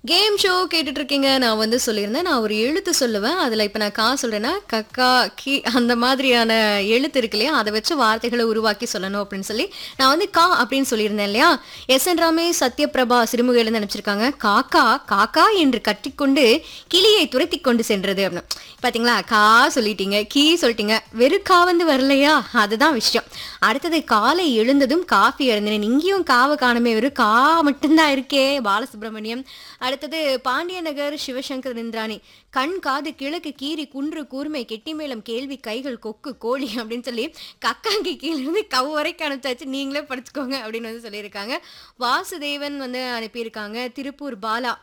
game show கேட்டுட்டு இருக்கீங்க நான் வந்து சொல்லியிருந்தேன் நான் ஒரு எழுத்து சொல்லுவேன் அதில் இப்போ நான் கா சொல்கிறேன்னா கக்கா கி அந்த மாதிரியான எழுத்து இருக்கு இல்லையா அதை வச்சு வார்த்தைகளை உருவாக்கி சொல்லணும் அப்படின்னு சொல்லி நான் வந்து கா அப்படின்னு சொல்லியிருந்தேன் இல்லையா எஸ் என் ராமே சத்யபிரபா சிறுமுகையிலேருந்து அனுப்பிச்சிருக்காங்க காக்கா காக்கா என்று கட்டிக்கொண்டு கிளியை துரத்தி கொண்டு சென்றது அப்படின்னு பார்த்தீங்களா கா சொல்லிட்டீங்க கீ சொல்லிட்டீங்க வெறும் கா வந்து வரலையா அதுதான் விஷயம் அடுத்தது காலை எழுந்ததும் காஃபி அருந்தினேன் இங்கேயும் காவை காணுமே வெறும் கா மட்டும்தான் இருக்கே பாலசுப்ரமணியம் அடுத்தது பாண்டிய நகர் சிவசங்கர் இந்திராணி கண் காது கிழக்கு கீரி குன்று கூர்மை கெட்டி மேளம் கேள்வி கைகள் கொக்கு கோழி அப்படின்னு சொல்லி கக்காங்கி கீழே இருந்து கவ் வரைக்கும் அனுப்பிச்சாச்சு நீங்களே படிச்சுக்கோங்க அப்படின்னு வந்து சொல்லியிருக்காங்க வாசுதேவன் வந்து அனுப்பியிருக்காங்க திருப்பூர் பாலா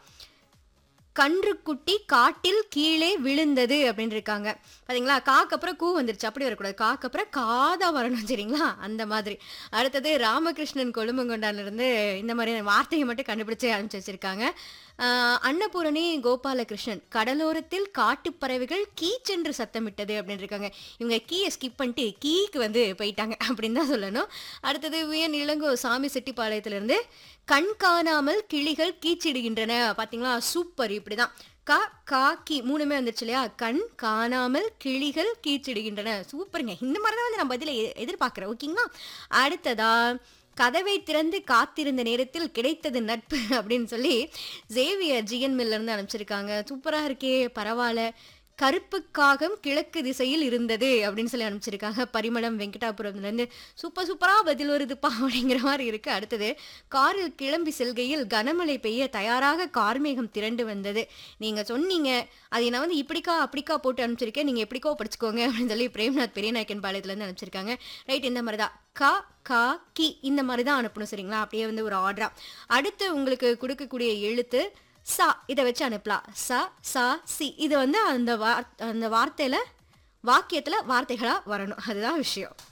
கன்றுக்குட்டி காட்டில் கீழே விழுந்தது அப்படின்னு இருக்காங்க பாத்தீங்களா காக்கு அப்புறம் கூ வந்துருச்சு அப்படி வரக்கூடாது காக்கு அப்புறம் காதா வரணும் சரிங்களா அந்த மாதிரி அடுத்தது ராமகிருஷ்ணன் கொழும்பங்கொண்டான்ல இருந்து இந்த மாதிரி வார்த்தையை மட்டும் கண்டுபிடிச்சு அனுப்பிச்சு வச்சிருக்காங்க ஆஹ் அன்னபூரணி கோபாலகிருஷ்ணன் கடலோரத்தில் காட்டுப் பறவைகள் கீச்சென்று சத்தமிட்டது அப்படின்னு இருக்காங்க இவங்க கீயை ஸ்கிப் பண்ணிட்டு கீக்கு வந்து போயிட்டாங்க அப்படின்னு தான் சொல்லணும் அடுத்தது வியன் இளங்கோ சாமி செட்டிப்பாளையத்திலிருந்து கண் காணாமல் கிளிகள் கீச்சிடுகின்றன பாத்தீங்களா சூப்பர் இப்படிதான் கா கா கி மூணுமே வந்துருச்சு இல்லையா கண் காணாமல் கிளிகள் கீச்சிடுகின்றன சூப்பருங்க இந்த மாதிரி தான் வந்து நான் பதில எ- எதிர்பார்க்கிறேன் ஓகேங்களா அடுத்ததா கதவை திறந்து காத்திருந்த நேரத்தில் கிடைத்தது நட்பு அப்படின்னு சொல்லி ஜேவியர் ஜிஎன் மில்ல இருந்து அனுப்பிச்சிருக்காங்க சூப்பரா இருக்கே பரவாயில்ல கருப்பு காகம் கிழக்கு திசையில் இருந்தது அப்படின்னு சொல்லி அனுப்பிச்சிருக்காங்க பரிமளம் வெங்கடாபுரம்ல இருந்து சூப்பர் சூப்பரா பதில் வருதுப்பா அப்படிங்கிற மாதிரி இருக்கு அடுத்தது காரில் கிளம்பி செல்கையில் கனமழை பெய்ய தயாராக கார்மேகம் திரண்டு வந்தது நீங்க சொன்னீங்க அதை நான் வந்து இப்படிக்கா அப்படிக்கா போட்டு அனுப்பிச்சிருக்கேன் நீங்க எப்படிக்கோ படிச்சுக்கோங்க அப்படின்னு சொல்லி பிரேம்நாத் பெரியநாயக்கன் பாளையத்துல இருந்து அனுப்பிச்சிருக்காங்க ரைட் இந்த மாதிரி தான் கா கா கி இந்த மாதிரி தான் அனுப்பணும் சரிங்களா அப்படியே வந்து ஒரு ஆர்டரா அடுத்து உங்களுக்கு கொடுக்கக்கூடிய எழுத்து சா இதை வச்சு அனுப்பலாம் ச சா சி இது வந்து அந்த வார் அந்த வார்த்தையில வாக்கியத்துல வார்த்தைகளா வரணும் அதுதான் விஷயம்